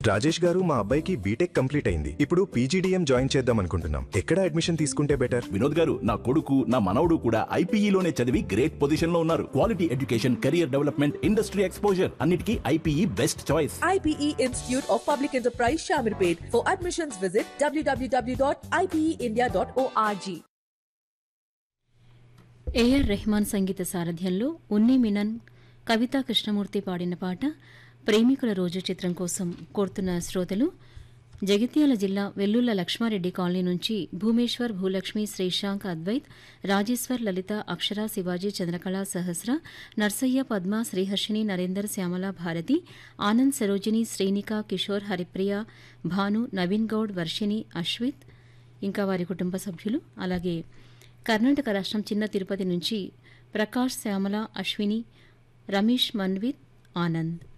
రాజేష్ గారు మా అబ్బాయికి బీటెక్ కంప్లీట్ అయింది ఇప్పుడు పీజీడీఎం జాయిన్ చేద్దాం అనుకుంటున్నాం ఎక్కడ అడ్మిషన్ తీసుకుంటే బెటర్ వినోద్ గారు నా కొడుకు నా మనవడు కూడా ఐపీఈలోనే చదివి గ్రేట్ పొజిషన్ లో ఉన్నారు quality education career development industry exposure అన్నిటికీ IPE best choice IPE Institute of Public Enterprise Shamirpet. For admissions, visit www.ipeindia.org. A R Rahman సంగీత సారథ్యంలో ఉన్ని మినన్ కవితా కృష్ణమూర్తి పాడిన పాట ప్రేమికుల రోజు చిత్రం కోసం కోరుతున్న శ్రోతలు జగిత్యాల జిల్లా వెల్లుల్ల లక్ష్మారెడ్డి కాలనీ నుంచి భూమేశ్వర్ భూలక్ష్మి శ్రీశాంక్ అద్వైత్ రాజేశ్వర్ లలిత అక్షర శివాజీ చంద్రకళ సహస్ర నర్సయ్య పద్మ శ్రీహర్షిని నరేందర్ శ్యామల భారతి ఆనంద్ సరోజిని శ్రీనిక కిషోర్ హరిప్రియ భాను నవీన్ గౌడ్ వర్షిని అశ్విత్ ఇంకా వారి కుటుంబ సభ్యులు అలాగే కర్ణాటక రాష్ట్రం చిన్న తిరుపతి నుంచి ప్రకాష్ శ్యామల అశ్విని రమేష్ మన్విత్ ఆనంద్